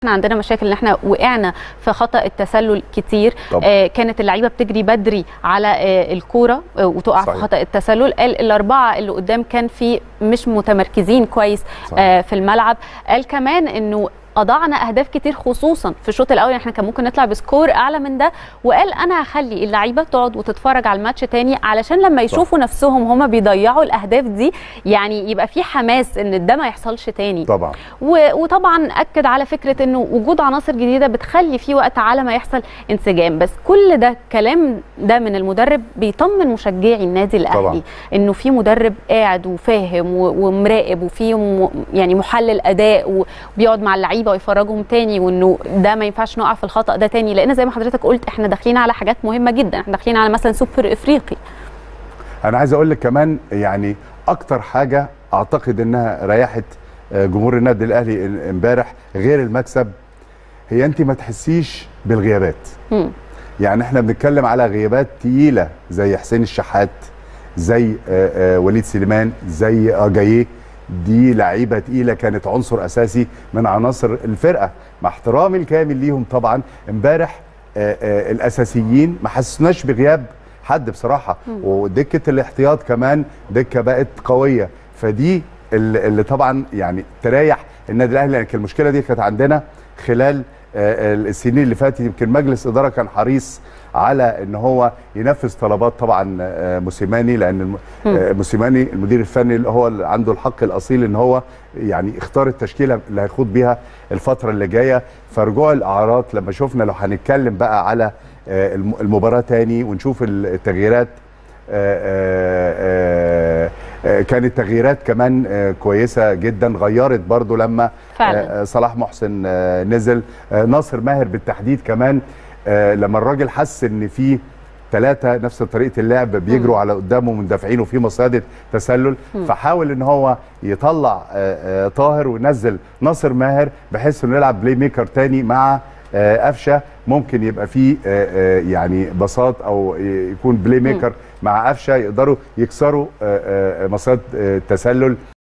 احنا عندنا مشاكل ان احنا وقعنا في خطا التسلل كتير طبعا. آه كانت اللعيبه بتجري بدري على آه الكوره آه وتقع صحيح. في خطا التسلل قال الاربعه اللي قدام كان في مش متمركزين كويس صحيح. آه في الملعب قال كمان انه اضعنا اهداف كتير خصوصا في الشوط الاول احنا كان ممكن نطلع بسكور اعلى من ده وقال انا هخلي اللعيبه تقعد وتتفرج على الماتش تاني علشان لما يشوفوا نفسهم هما بيضيعوا الاهداف دي يعني يبقى في حماس ان ده ما يحصلش تاني طبعا و- وطبعا اكد على فكره انه وجود عناصر جديده بتخلي في وقت على ما يحصل انسجام بس كل ده كلام ده من المدرب بيطمن مشجعي النادي الاهلي طبعاً. انه في مدرب قاعد وفاهم و- ومراقب وفي م- يعني محلل اداء وبيقعد مع اللعيبه ويفرجهم تاني وانه ده ما ينفعش نقع في الخطا ده تاني لان زي ما حضرتك قلت احنا داخلين على حاجات مهمه جدا احنا داخلين على مثلا سوبر افريقي انا عايز اقول لك كمان يعني اكتر حاجه اعتقد انها ريحت آه، جمهور النادي الاهلي امبارح غير المكسب هي انت ما تحسيش بالغيابات مم. يعني احنا بنتكلم على غيابات تقيله زي حسين الشحات زي آه، آه، وليد سليمان زي اجاييه دي لعيبه تقيله كانت عنصر اساسي من عناصر الفرقه مع احترامي الكامل ليهم طبعا امبارح آه، آه، الاساسيين ما حسسناش بغياب حد بصراحه ودكه الاحتياط كمان دكه بقت قويه فدي اللي اللي طبعا يعني تريح النادي الاهلي لان المشكله دي كانت عندنا خلال آه، السنين اللي فاتت يمكن مجلس اداره كان حريص على ان هو ينفذ طلبات طبعا آه، موسيماني لان الم- آه، موسيماني المدير الفني اللي هو اللي عنده الحق الاصيل ان هو يعني اختار التشكيله اللي هيخوض بيها الفتره اللي جايه فرجوع الاعراض لما شفنا لو هنتكلم بقى على آه، الم- المباراه تاني ونشوف التغييرات آه، آه، آه، آه، كانت تغييرات كمان آه، كويسه جدا غيرت برضو لما فعلا. آه، صلاح محسن آه، نزل آه، ناصر ماهر بالتحديد كمان آه، لما الراجل حس ان في ثلاثة نفس طريقة اللعب بيجروا على قدامه مندافعين وفي مصيدة تسلل فحاول ان هو يطلع آه، آه، طاهر وينزل ناصر ماهر بحيث انه يلعب بلاي ميكر تاني مع آه، قفشه ممكن يبقى فيه آه، آه، يعني بساط او يكون بلاي ميكر مع قفشه يقدروا يكسروا آه، آه، مصيدة آه، التسلل